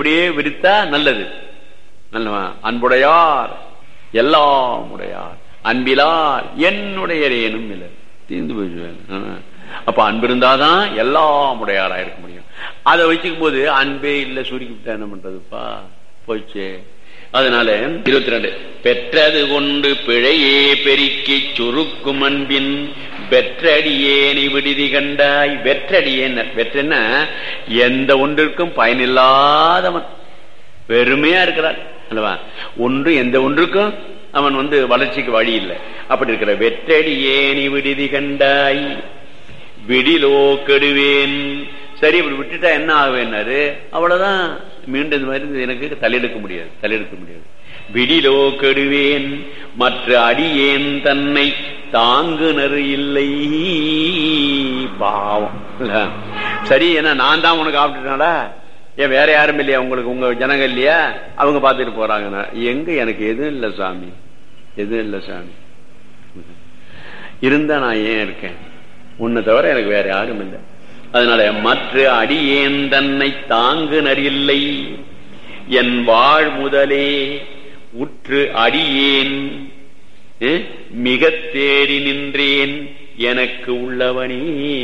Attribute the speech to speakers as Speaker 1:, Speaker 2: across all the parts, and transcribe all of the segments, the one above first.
Speaker 1: இப்படியே விரித்தா நல்லது நல்லவா அன்புடையார் எல்லாம் உடையார் அன்பிலார் என்னுடைய ஏனும் இல்லை தீர்ந்து போயிடுவேன் அப்ப அன்பு இருந்தாதான் எல்லாம் உடையாரா இருக்க முடியும் அதை வச்சுக்கும் போது அன்பே இல்லை சுருக்கி விட்டா என்ன பண்றதுப்பா போச்சு அதனால இருபத்தி ரெண்டு பெற்றது கொண்டு பிழையே பெருக்கி சுருக்கும் அன்பின் வெற்றடியேனை விடுதி கண்டாய் வெற்றடியேன் வெற்றன்னா எந்த ஒன்றிற்கும் பயனில்லாதவன் பெருமையா இருக்கிறார் அல்லவா ஒன்று எந்த ஒன்றுக்கும் அவன் வந்து வளர்ச்சிக்கு வழி இல்லை அப்படி இருக்கிற வெற்றடி ஏனி விடுதி கண்டாய் விடிலோ கெடுவேன் சரி இப்படி விட்டுட்டா என்ன ஆகுவேன்னாரு அவ்வளவுதான் மீண்டும் இந்த மாதிரி எனக்கு தலையெடுக்க முடியாது தலையெடுக்க முடியாது விடிலோ கெடுவேன் மற்ற அடியேன் தன்னை தாங்குனர் இல்லை பாவம் சரி என்ன நான் தான் உனக்கு ஆப்பிட்டுனாடா ஏன் வேற யாரும் இல்லையா உங்களுக்கு உங்க ஜனங்க இல்லையா அவங்க பார்த்துட்டு போறாங்க எங்க எனக்கு எதுவும் இல்லை சாமி எதுவும் இல்லை சாமி இருந்தா நான் ஏன் இருக்கேன் உன்னை தவிர எனக்கு வேற யாரும் இல்லை அதனால மற்ற அடியேன் தன்னை தாங்குனர் இல்லை என் வாழ் முதலே உற்று அடியேன் மிக தேடி நின்றேன் எனக்கு உள்ளவனே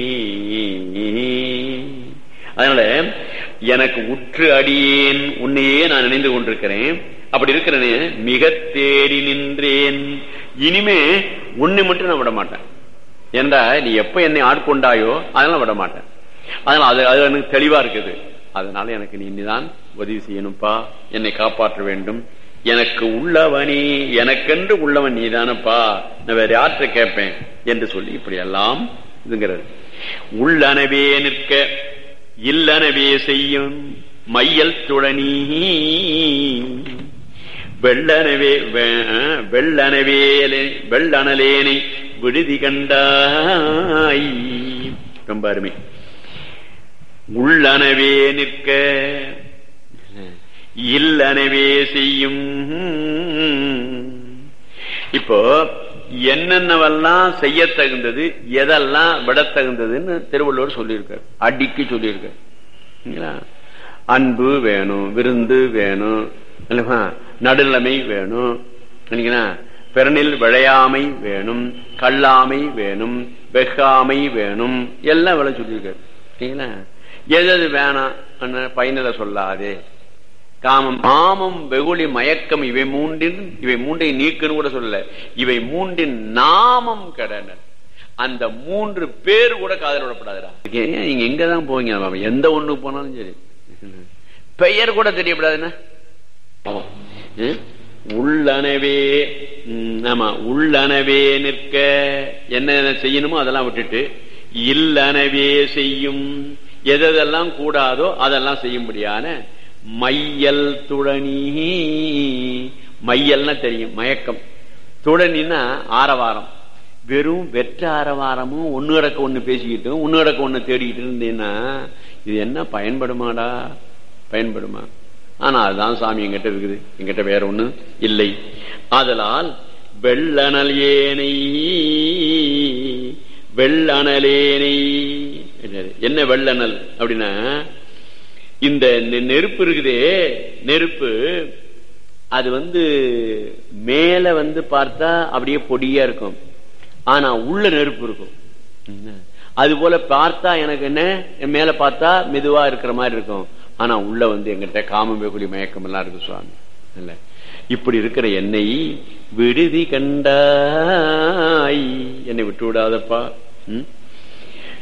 Speaker 1: அதனால எனக்கு உற்று அடியேன் உன்னையே நான் நினைந்து கொண்டிருக்கிறேன் அப்படி இருக்கிறனே மிக தேடி நின்றேன் இனிமே உன்னை மட்டும் நான் விட மாட்டேன் ஏண்டா நீ எப்ப என்னை ஆட்கொண்டாயோ அதெல்லாம் விட மாட்டேன் அதனால அது அது எனக்கு தெளிவா இருக்குது அதனால எனக்கு நீ இனிதான் உதவி செய்யணும்ப்பா என்னை காப்பாற்ற வேண்டும் எனக்கு உள்ளவனே எனக்கென்று உள்ளவன் நீதானப்பா நான் வேற யார்கிட்ட கேட்பேன் என்று சொல்லி இப்படி எல்லாம் இதுங்கிறது உள்ளனவே நிற்க இல்லனவே செய்யும் மையல் துளனி வெள்ளனவே வெள்ளனவே வெள்ளனலேனை விடுதி கண்டாய் ரொம்ப அருமை உள்ளனவே நிற்க இல்லனவே செய்யும் இப்போ என்னென்னவெல்லாம் செய்ய தகுந்தது எதெல்லாம் விட தகுந்ததுன்னு திருவள்ளுவர் சொல்லியிருக்கார் அடிக்கு சொல்லியிருக்கார் அன்பு வேணும் விருந்து வேணும் நடுநிலைமை வேணும் பிறனில் விளையாமை வேணும் கல்லாமை வேணும் வெகாமை வேணும் எல்லாம் விளை சொல்லியிருக்காரு சரிங்களா எது எது வேணாம் பயனில சொல்லாதே காமம் மாமம் வெகுளி மயக்கம் இவை மூன்றின் இவை மூன்றை நீக்குன்னு கூட சொல்லல இவை மூன்றின் நாமம் கடனர் அந்த மூன்று பேர் கூட காதல் விடப்படாதுடா நீங்க எங்கதான் போவீங்க எந்த ஒண்ணுக்கு போனாலும் சரி பெயர் கூட தெரியப்படாதுன்னா உள்ளனவே ஆமா உள்ளனவே நிற்க என்ன செய்யணுமோ அதெல்லாம் விட்டுட்டு இல்லனவே செய்யும் எதெல்லாம் கூடாதோ அதெல்லாம் செய்யும்படியான மையல் துளனி மையல்னா தெரியும் மயக்கம் துளனின்னா ஆரவாரம் வெறும் வெற்ற ஆரவாரமும் ஒன்னு கிடக்க ஒண்ணு பேசிக்கிட்டும் ஒன்னு கிடக்க ஒண்ணு தேடிக்கிட்டு இருந்தீங்கன்னா இது என்ன பயன்படுமாடா பயன்படுமா ஆனா அதுதான் சாமி எங்கிட்ட இருக்குது எங்கிட்ட வேற ஒண்ணு இல்லை ஆதலால் வெள்ளனல் ஏனை வெள்ளனலேனை என்ன வெள்ளனல் அப்படின்னா இந்த நெருப்பு இருக்குதே நெருப்பு அது வந்து மேல வந்து பார்த்தா அப்படியே பொடியா இருக்கும் ஆனா உள்ள நெருப்பு இருக்கும் அது போல பார்த்தா எனக்கு என்ன மேல பார்த்தா மெதுவா இருக்கிற மாதிரி இருக்கும் ஆனா உள்ள வந்து எங்கிட்ட காமம் வெகுளி மயக்கம் எல்லாம் இருக்கு சுவாமி இல்ல இப்படி இருக்கிற என்னை விடுதி கண்டாய் என்னை விட்டு விடாதப்பா ம்